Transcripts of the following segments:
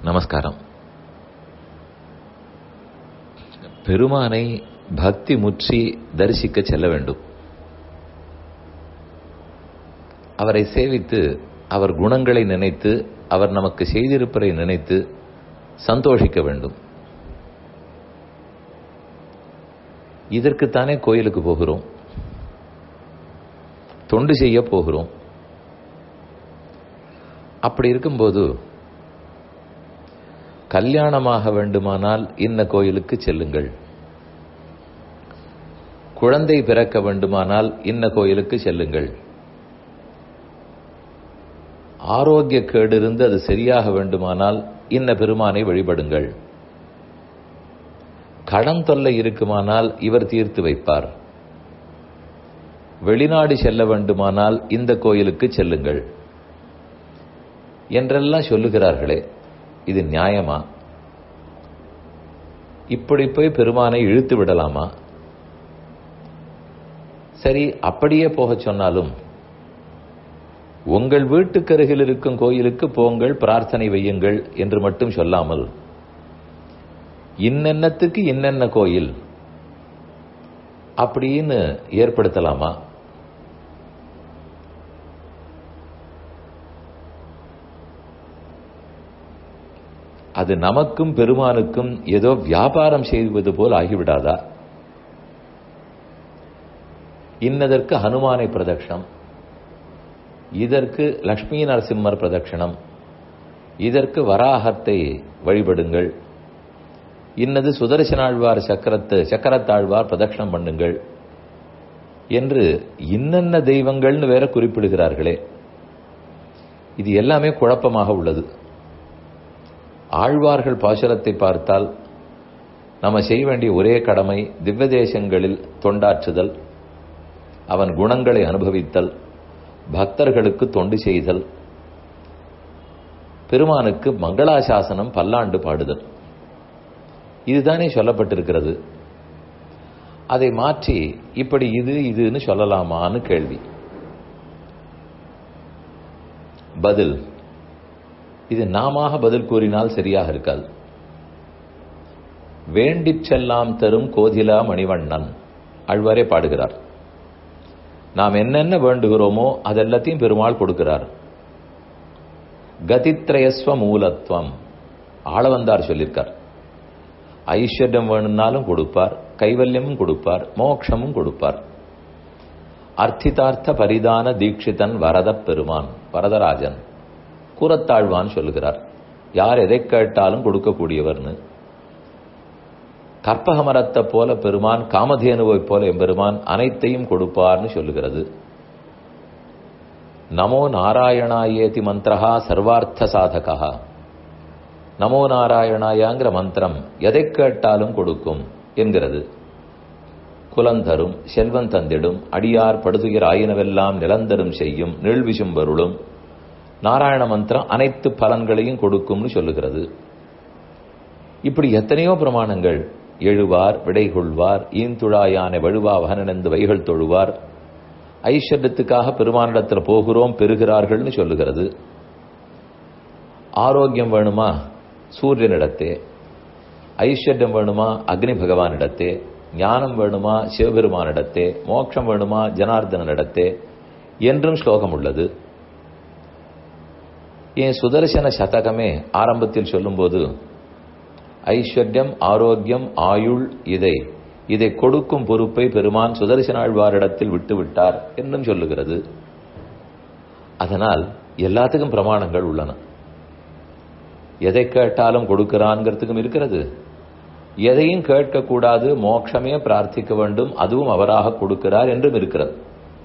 நமஸ்காரம் பெருமானை பக்தி முற்றி தரிசிக்க செல்ல வேண்டும் அவரை சேவித்து அவர் குணங்களை நினைத்து அவர் நமக்கு செய்திருப்பதை நினைத்து சந்தோஷிக்க வேண்டும் இதற்குத்தானே கோயிலுக்கு போகிறோம் தொண்டு செய்ய போகிறோம் அப்படி இருக்கும்போது கல்யாணமாக வேண்டுமானால் இன்ன கோயிலுக்கு செல்லுங்கள் குழந்தை பிறக்க வேண்டுமானால் இன்ன கோயிலுக்கு செல்லுங்கள் ஆரோக்கிய கேடு இருந்து அது சரியாக வேண்டுமானால் இன்ன பெருமானை வழிபடுங்கள் கடன் தொல்லை இருக்குமானால் இவர் தீர்த்து வைப்பார் வெளிநாடு செல்ல வேண்டுமானால் இந்த கோயிலுக்கு செல்லுங்கள் என்றெல்லாம் சொல்லுகிறார்களே இது நியாயமா இப்படி போய் பெருமானை இழுத்து விடலாமா சரி அப்படியே போகச் சொன்னாலும் உங்கள் வீட்டுக்கருகில் இருக்கும் கோயிலுக்கு போங்கள் பிரார்த்தனை வையுங்கள் என்று மட்டும் சொல்லாமல் இன்னென்னத்துக்கு இன்னென்ன கோயில் அப்படின்னு ஏற்படுத்தலாமா அது நமக்கும் பெருமானுக்கும் ஏதோ வியாபாரம் செய்வது போல் ஆகிவிடாதா இன்னதற்கு ஹனுமானை பிரதட்சணம் இதற்கு லக்ஷ்மி நரசிம்மர் பிரதட்சணம் இதற்கு வராகத்தை வழிபடுங்கள் இன்னது சுதர்சனாழ்வார் சக்கரத்து சக்கரத்தாழ்வார் பிரதட்சணம் பண்ணுங்கள் என்று இன்னென்ன தெய்வங்கள்னு வேற குறிப்பிடுகிறார்களே இது எல்லாமே குழப்பமாக உள்ளது ஆழ்வார்கள் பாசுரத்தை பார்த்தால் நம்ம செய்ய வேண்டிய ஒரே கடமை திவ்ய தேசங்களில் தொண்டாற்றுதல் அவன் குணங்களை அனுபவித்தல் பக்தர்களுக்கு தொண்டு செய்தல் பெருமானுக்கு மங்களாசாசனம் பல்லாண்டு பாடுதல் இதுதானே சொல்லப்பட்டிருக்கிறது அதை மாற்றி இப்படி இது இதுன்னு சொல்லலாமான்னு கேள்வி பதில் இது நாம பதில் கூறினால் சரியாக இருக்காது வேண்டிச் செல்லாம் தரும் கோதிலா மணிவண்ணன் அழ்வாரே பாடுகிறார் நாம் என்னென்ன வேண்டுகிறோமோ அதெல்லாத்தையும் பெருமாள் கொடுக்கிறார் கதித்ரயஸ்வ மூலத்துவம் ஆளவந்தார் சொல்லியிருக்கார் ஐஸ்வர்யம் வேணும்னாலும் கொடுப்பார் கைவல்யமும் கொடுப்பார் மோட்சமும் கொடுப்பார் அர்த்திதார்த்த பரிதான தீட்சிதன் வரத பெருமான் வரதராஜன் கூறத்தாழ்வான் சொல்லுகிறார் யார் எதை கேட்டாலும் கொடுக்கக்கூடியவர்னு கற்பக மரத்தை போல பெருமான் காமதேனுவை போல எம்பெருமான் அனைத்தையும் கொடுப்பார்னு சொல்லுகிறது நமோ நாராயணாயேதி மந்திரஹா சர்வார்த்த சாதகா நமோ நாராயணாயாங்கிற மந்திரம் எதை கேட்டாலும் கொடுக்கும் என்கிறது குலந்தரும் செல்வன் தந்திடும் அடியார் படுதுயர் ஆயினவெல்லாம் நிலந்தரும் செய்யும் நீழ்விசும்பருளும் நாராயண மந்திரம் அனைத்து பலன்களையும் கொடுக்கும்னு சொல்லுகிறது இப்படி எத்தனையோ பிரமாணங்கள் எழுவார் விடை கொள்வார் ஈந்துழாயான வழுவா வகனெந்து வைகள் தொழுவார் ஐஸ்வர்யத்துக்காக பெருமானிடத்தில் போகிறோம் பெறுகிறார்கள்னு சொல்லுகிறது ஆரோக்கியம் வேணுமா சூரியனிடத்தே ஐஸ்வர்யம் வேணுமா அக்னி பகவானிடத்தே ஞானம் வேணுமா சிவபெருமானிடத்தே மோட்சம் வேணுமா ஜனார்தனிடத்தே என்றும் ஸ்லோகம் உள்ளது என் சுதர்சன சதகமே ஆரம்பத்தில் சொல்லும்போது ஐஸ்வர்யம் ஆரோக்கியம் ஆயுள் இதை இதை கொடுக்கும் பொறுப்பை பெருமான் சுதர்சனாழ்வாரிடத்தில் விட்டுவிட்டார் என்றும் சொல்லுகிறது அதனால் எல்லாத்துக்கும் பிரமாணங்கள் உள்ளன எதை கேட்டாலும் கொடுக்கிறான்ங்கிறதுக்கும் இருக்கிறது எதையும் கேட்கக்கூடாது மோட்சமே பிரார்த்திக்க வேண்டும் அதுவும் அவராக கொடுக்கிறார் என்றும் இருக்கிறது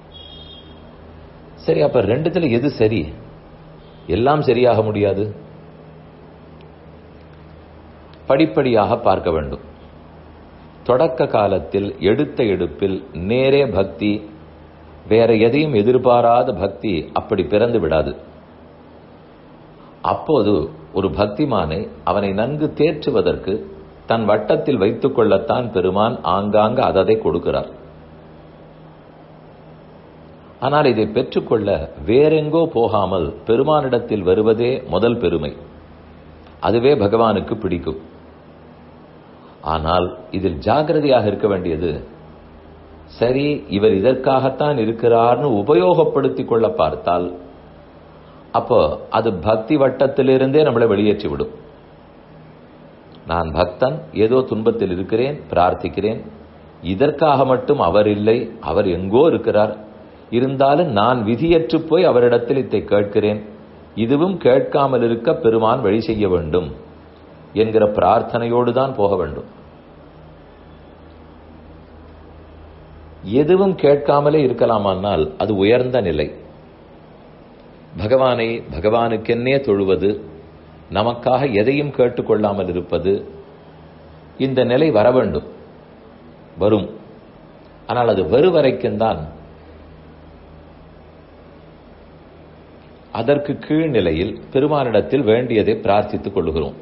சரி அப்ப ரெண்டுத்துல எது சரி எல்லாம் சரியாக முடியாது படிப்படியாக பார்க்க வேண்டும் தொடக்க காலத்தில் எடுத்த எடுப்பில் நேரே பக்தி வேற எதையும் எதிர்பாராத பக்தி அப்படி பிறந்து விடாது அப்போது ஒரு பக்திமானை அவனை நன்கு தேற்றுவதற்கு தன் வட்டத்தில் வைத்துக் கொள்ளத்தான் பெருமான் ஆங்காங்க அததை கொடுக்கிறார் ஆனால் இதை பெற்றுக்கொள்ள வேறெங்கோ போகாமல் பெருமானிடத்தில் வருவதே முதல் பெருமை அதுவே பகவானுக்கு பிடிக்கும் ஆனால் இதில் ஜாகிரதையாக இருக்க வேண்டியது சரி இவர் இதற்காகத்தான் இருக்கிறார்னு உபயோகப்படுத்திக் கொள்ள பார்த்தால் அப்போ அது பக்தி வட்டத்திலிருந்தே நம்மளை வெளியேற்றி விடும் நான் பக்தன் ஏதோ துன்பத்தில் இருக்கிறேன் பிரார்த்திக்கிறேன் இதற்காக மட்டும் அவர் இல்லை அவர் எங்கோ இருக்கிறார் இருந்தாலும் நான் விதியற்று போய் அவரிடத்தில் இதை கேட்கிறேன் இதுவும் கேட்காமல் இருக்க பெருமான் வழி செய்ய வேண்டும் என்கிற பிரார்த்தனையோடு தான் போக வேண்டும் எதுவும் கேட்காமலே இருக்கலாமானால் அது உயர்ந்த நிலை பகவானை பகவானுக்கென்னே தொழுவது நமக்காக எதையும் கேட்டுக்கொள்ளாமல் இருப்பது இந்த நிலை வர வேண்டும் வரும் ஆனால் அது வரு வரைக்கும் தான் அதற்கு கீழ்நிலையில் பெருமானிடத்தில் வேண்டியதை பிரார்த்தித்துக் கொள்கிறோம்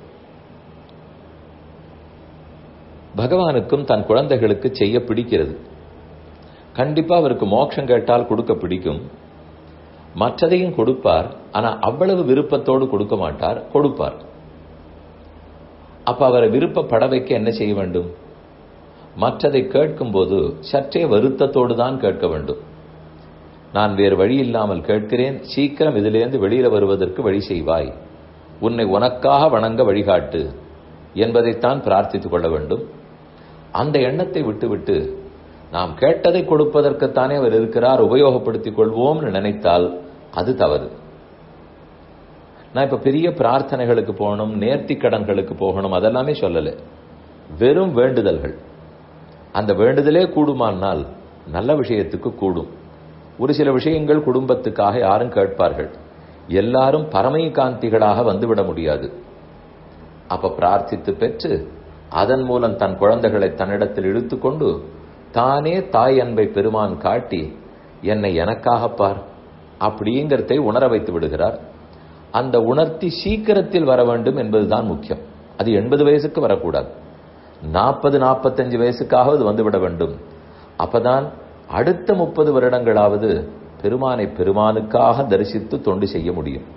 பகவானுக்கும் தன் குழந்தைகளுக்கு செய்ய பிடிக்கிறது கண்டிப்பா அவருக்கு மோட்சம் கேட்டால் கொடுக்க பிடிக்கும் மற்றதையும் கொடுப்பார் ஆனா அவ்வளவு விருப்பத்தோடு கொடுக்க மாட்டார் கொடுப்பார் அப்ப அவரை விருப்பப்பட வைக்க என்ன செய்ய வேண்டும் மற்றதை கேட்கும்போது சற்றே வருத்தத்தோடு தான் கேட்க வேண்டும் நான் வேறு வழி இல்லாமல் கேட்கிறேன் சீக்கிரம் இதிலிருந்து வெளியில வருவதற்கு வழி செய்வாய் உன்னை உனக்காக வணங்க வழிகாட்டு என்பதைத்தான் பிரார்த்தித்துக் கொள்ள வேண்டும் அந்த எண்ணத்தை விட்டுவிட்டு நாம் கேட்டதை கொடுப்பதற்குத்தானே அவர் இருக்கிறார் உபயோகப்படுத்திக் கொள்வோம்னு நினைத்தால் அது தவறு நான் இப்ப பெரிய பிரார்த்தனைகளுக்கு போகணும் நேர்த்தி கடன்களுக்கு போகணும் அதெல்லாமே சொல்லல வெறும் வேண்டுதல்கள் அந்த வேண்டுதலே கூடுமானால் நல்ல விஷயத்துக்கு கூடும் ஒரு சில விஷயங்கள் குடும்பத்துக்காக யாரும் கேட்பார்கள் எல்லாரும் பரமை காந்திகளாக வந்துவிட முடியாது அப்ப பிரார்த்தித்து பெற்று அதன் மூலம் தன் குழந்தைகளை தன்னிடத்தில் இழுத்துக்கொண்டு தானே தாய் அன்பை பெருமான் காட்டி என்னை எனக்காக பார் அப்படிங்கிறதை உணர வைத்து விடுகிறார் அந்த உணர்த்தி சீக்கிரத்தில் வர வேண்டும் என்பதுதான் முக்கியம் அது எண்பது வயசுக்கு வரக்கூடாது நாற்பது நாற்பத்தஞ்சு வயசுக்காவது வந்துவிட வேண்டும் அப்பதான் அடுத்த முப்பது வருடங்களாவது பெருமானை பெருமானுக்காக தரிசித்து தொண்டு செய்ய முடியும்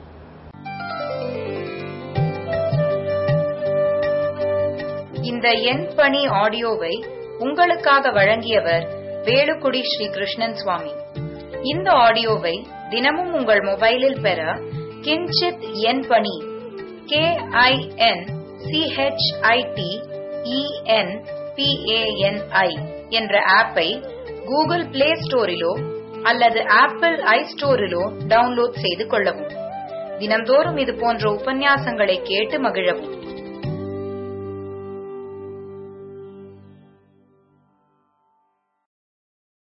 இந்த என் பணி ஆடியோவை உங்களுக்காக வழங்கியவர் வேலுக்குடி ஸ்ரீ கிருஷ்ணன் சுவாமி இந்த ஆடியோவை தினமும் உங்கள் மொபைலில் பெற கிஞ்சித் என் பணி கே ஐ என் சிஹெச்ஐடி இஎன் பிஏஎன்ஐ என்ற ஆப்பை கூகுள் பிளே ஸ்டோரிலோ அல்லது ஆப்பிள் ஐ ஸ்டோரிலோ டவுன்லோட் செய்து கொள்ளவும் தினம்தோறும் இது போன்ற உபன்யாசங்களை கேட்டு மகிழவும்